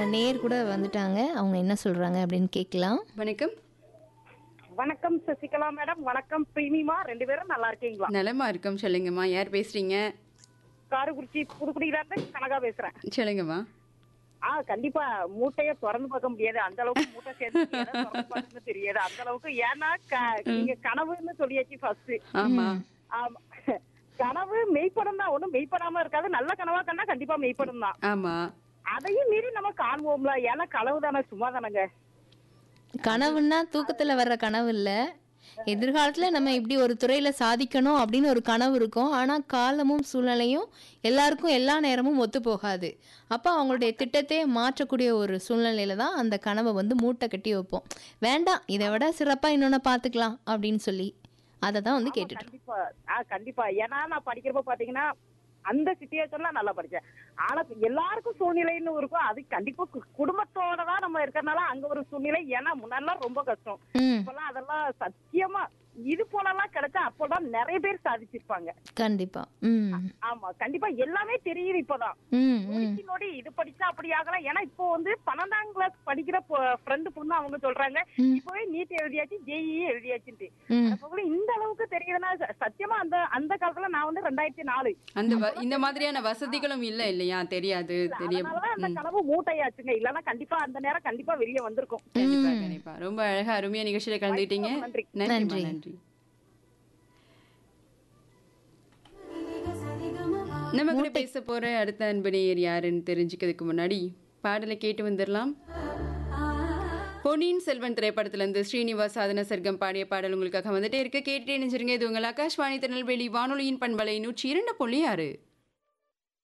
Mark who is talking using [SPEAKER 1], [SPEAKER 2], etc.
[SPEAKER 1] நேர் கூட வந்துட்டாங்க அவங்க என்ன சொல்றாங்க அப்படின்னு கேட்கலாம்
[SPEAKER 2] வணக்கம்
[SPEAKER 3] வணக்கம் சசிகலா மேடம் வணக்கம் பிரீமிமா ரெண்டு பேரும் நல்லா இருக்கீங்களா
[SPEAKER 2] நலமா இருக்கோம் சொல்லுங்கம்மா யார் பேசுறீங்க
[SPEAKER 3] காரைக்குறிச்சி புதுக்குடியில இருந்து கனகா பேசுறேன்
[SPEAKER 2] சொல்லுங்கம்மா
[SPEAKER 3] ஆ கண்டிப்பா மூட்டைய திறந்து பார்க்க முடியாது அந்த அளவுக்கு மூட்டை சேர்த்து முடியாது, திறந்து பார்க்கணும்னு தெரியாது அந்த அளவுக்கு ஏன்னா க- நீங்க கனவுன்னு சொல்லியாச்சு ஃபர்ஸ்ட்
[SPEAKER 2] ஆமா
[SPEAKER 3] ஆமா கனவு மெய்ப்படம் தான் ஒண்ணும் மெய்ப்படாம இருக்காது நல்ல கனவா கண்டா கண்டிப்பா மெய்ப்படும் தான்
[SPEAKER 2] ஆமா
[SPEAKER 3] அதையும் மீறி நம்ம காண்போம்ல ஏன்னா கனவு தானே சும்மா தானங்க
[SPEAKER 1] கனவுன்னா தூக்கத்துல வர்ற கனவு இல்ல எதிர்காலத்துல நம்ம இப்படி ஒரு துறையில சாதிக்கணும் அப்படின்னு ஒரு கனவு இருக்கும் ஆனா காலமும் சூழ்நிலையும் எல்லாருக்கும் எல்லா நேரமும் ஒத்து போகாது அப்ப அவங்களுடைய திட்டத்தையே மாற்றக்கூடிய ஒரு சூழ்நிலையில தான் அந்த கனவை வந்து மூட்டை கட்டி வைப்போம் வேண்டாம் இதை விட சிறப்பா இன்னொன்னு பாத்துக்கலாம் அப்படின்னு சொல்லி அதை தான் வந்து கேட்டுட்டு இருக்கோம்.
[SPEAKER 3] கண்டிப்பா ஆ கண்டிப்பா ஏன்னா நான் படிக்கிறப்ப பாத்தீங்கன்னா அந்த சுச்சுவேஷன்ல நல்லா படிச்சேன் ஆனா எல்லாருக்கும் சூழ்நிலைன்னு இருக்கும் அது கண்டிப்பா கு- குடும்பத்தோட தான் நம்ம இருக்கறனால அங்க ஒரு சூழ்நிலை ஏன்னா முன்னாடிலாம் ரொம்ப கஷ்டம்
[SPEAKER 1] ம்
[SPEAKER 3] இப்பெல்லாம் அதெல்லாம் சத்தியமா இது போலலாம் கிடைச்சா அப்போதான் நிறைய பேர் சாதிச்சிருப்பாங்க
[SPEAKER 1] கண்டிப்பா ம்
[SPEAKER 3] ஆமா கண்டிப்பா எல்லாமே தெரியுது இப்பதான்
[SPEAKER 1] ம் ம்
[SPEAKER 3] நொடிக்கு நொடி இது படிச்சா அப்படி ஆகலாம் ஏன்னா இப்போ வந்து பன்னெண்டாம் கிளாஸ் படிக்கிற ஃப்ரெண்டு பொண்ணு அவங்க சொல்றாங்க
[SPEAKER 1] ம்.
[SPEAKER 3] இப்பவே நீட் எழுதியாச்சு ஜேஇ எழுதியாச்சுன்ட்டு
[SPEAKER 1] ம்
[SPEAKER 3] அப்போ இந்த அளவுக்கு தெரியுதுன்னா ச- சத்தியமா அந்த அந்த காலத்துல நான் வந்து ரெண்டாயிரத்தி நாலு
[SPEAKER 2] அந்த வ- இந்த மாதிரியான வசதிகளும் இல்ல இல்லையா தெரியாது தெரிய
[SPEAKER 3] அதனாலதான் அந்த கனவு மூட்டையாச்சுங்க இல்லன்னா கண்டிப்பா அந்த நேரம் கண்டிப்பா வெளியே வந்திருக்கும்
[SPEAKER 2] கண்டிப்பா கண்டிப்பா ரொம்ப அழகா அருமையா நிகழ்ச்சியில கலந்துக்கிட்டீங்க
[SPEAKER 3] நன்றி.
[SPEAKER 2] நன்றிம்மா நன்றி நம்ம கூட பேச போற அடுத்த அன்பனையர் யாருன்னு தெரிஞ்சுக்கிறதுக்கு முன்னாடி பாடலை கேட்டு வந்துடலாம் பொன்னியின் செல்வன் திரைப்படத்துல இருந்து ஸ்ரீனிவாஸ் சாதன சர்க்கம் பாடிய பாடல் உங்களுக்காக வந்துட்டே இருக்கு கேட்டு இணைஞ்சிருங்க இது உங்கள் ஆகாஷ்வாணி திருநெல்வேலி வானொலியின் பண்பலை நூற்றி இரண்டு புள்ளி ஆறு